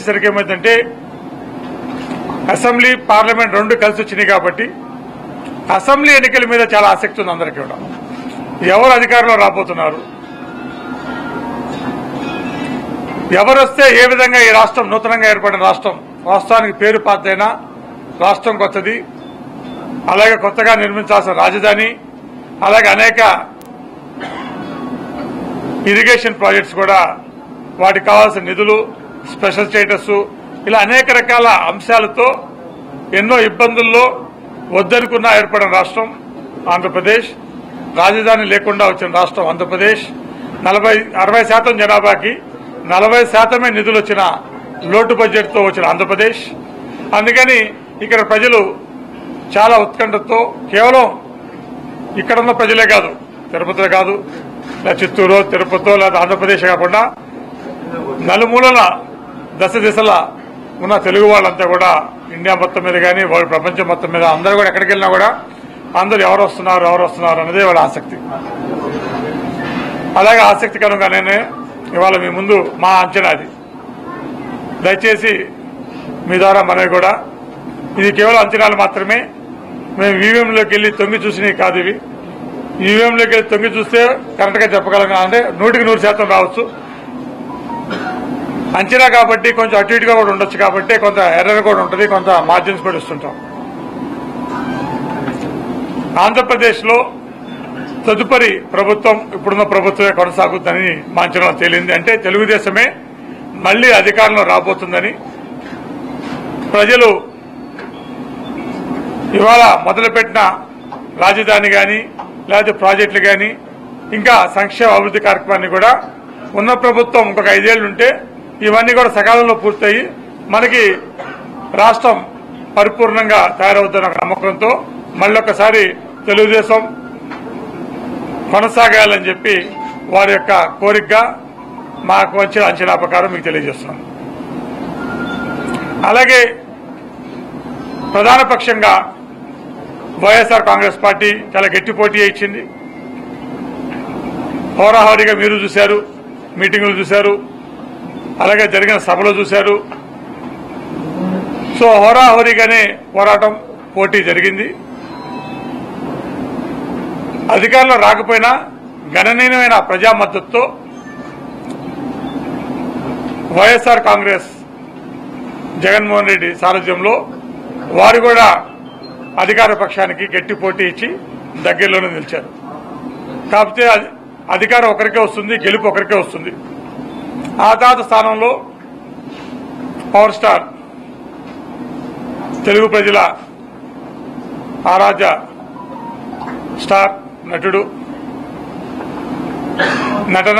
వచ్చేసరికి ఏమైందంటే assembly parliament రెండు కలిసి వచ్చినాయి కాబట్టి అసెంబ్లీ ఎన్నికల మీద చాలా ఆసక్తి ఉంది అందరికీ కూడా ఎవరు అధికారంలో రాబోతున్నారు ఎవరు వస్తే ఏ విధంగా ఈ రాష్ట్రం నూతనంగా ఏర్పడిన రాష్ట్రం రాష్ట్రానికి పేరు పాతైనా రాష్ట్రం కొత్తది అలాగే కొత్తగా నిర్మించాల్సిన రాజధాని అలాగే అనేక ఇరిగేషన్ ప్రాజెక్ట్స్ కూడా వాటికి కావాల్సిన నిధులు స్పెషల్ స్టేటస్ ఇలా అనేక రకాల అంశాలతో ఎన్నో ఇబ్బందుల్లో వద్దనుకున్నా ఏర్పడిన రాష్ట్రం ఆంధ్రప్రదేశ్ రాజధాని లేకుండా వచ్చిన రాష్ట్రం ఆంధ్రప్రదేశ్ నలభై అరవై శాతం జనాభాకి నలభై శాతమే నిధులు వచ్చిన లోటు బడ్జెట్తో వచ్చిన ఆంధ్రప్రదేశ్ అందుకని ఇక్కడ ప్రజలు చాలా ఉత్కంఠతో కేవలం ఇక్కడ ఉన్న ప్రజలే కాదు తిరుపతిలో కాదు లేదా చిత్తూరు తిరుపతిలో లేదా ఆంధ్రప్రదేశ్ కాకుండా నలుమూలల దశ దిశల ఉన్న తెలుగు వాళ్ళంతా కూడా ఇండియా మొత్తం మీద కానీ వాళ్ళ ప్రపంచం మొత్తం మీద అందరూ కూడా ఎక్కడికి వెళ్ళినా కూడా అందరూ ఎవరు వస్తున్నారు ఎవరు వస్తున్నారు అనేది వాళ్ళ ఆసక్తి అలాగే ఆసక్తికరంగానే ఇవాళ మీ ముందు మా అంచనా అది దయచేసి మీ ద్వారా మనవి కూడా ఇది కేవలం అంచనాలు మాత్రమే మేము ఈవీఎంలోకి వెళ్ళి తొంగి చూసినవి కాదు ఇవి ఈవీఎంలోకి వెళ్ళి తొంగి చూస్తే కరెక్ట్గా చెప్పగలం అంటే నూటికి నూరు శాతం రావచ్చు అంచనా కాబట్టి కొంచెం అటు ఇటుగా కూడా ఉండొచ్చు కాబట్టి కొంత ఎర్రర్ కూడా ఉంటుంది కొంత మార్జిన్స్ కూడా ఇస్తుంటాం ఆంధ్రప్రదేశ్లో తదుపరి ప్రభుత్వం ఇప్పుడున్న ప్రభుత్వమే కొనసాగుతుందని మా అంచనా తేలింది అంటే తెలుగుదేశమే మళ్లీ అధికారంలో రాబోతుందని ప్రజలు ఇవాళ మొదలుపెట్టిన రాజధాని కానీ లేకపోతే ప్రాజెక్టులు కానీ ఇంకా సంక్షేమ అభివృద్ధి కార్యక్రమాన్ని కూడా ఉన్న ప్రభుత్వం ఇంకొక ఐదేళ్లు ఉంటే ఇవన్నీ కూడా సకాలంలో పూర్తయి మనకి రాష్ట్రం పరిపూర్ణంగా తయారవుతున్న ఒక నమ్మకంతో మళ్ళొకసారి తెలుగుదేశం కొనసాగాలని చెప్పి వారి యొక్క కోరికగా మాకు వచ్చిన అంచనా ప్రకారం మీకు తెలియజేస్తున్నాం అలాగే ప్రధాన పక్షంగా వైఎస్ఆర్ కాంగ్రెస్ పార్టీ చాలా గట్టి పోటీ ఇచ్చింది హోరాహోరీగా మీరు చూశారు మీటింగులు చూశారు అలాగే జరిగిన సభలో చూశారు సో హోరాహోరీగానే పోరాటం పోటీ జరిగింది అధికారంలో రాకపోయినా గణనీయమైన ప్రజా మద్దతుతో వైఎస్ఆర్ కాంగ్రెస్ జగన్మోహన్ రెడ్డి సారథ్యంలో వారు కూడా అధికార పక్షానికి గట్టి పోటీ ఇచ్చి దగ్గరలోనే నిలిచారు కాకపోతే అధి- అధికారం ఒకరికే వస్తుంది గెలుపు ఒకరికే వస్తుంది ఆ తర్వాత స్థానంలో పవర్ స్టార్ తెలుగు ప్రజల ఆరాధ్య స్టార్ నటుడు నటన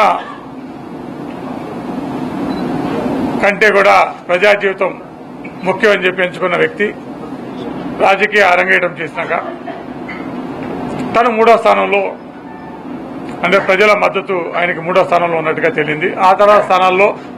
కంటే కూడా ప్రజా జీవితం ముఖ్యమని చెప్పి ఎంచుకున్న వ్యక్తి రాజకీయ అరంగేయడం చేసినాక తను మూడో స్థానంలో అంటే ప్రజల మద్దతు ఆయనకి మూడో స్థానంలో ఉన్నట్టుగా తేలింది ఆ తర్వాత స్థానాల్లో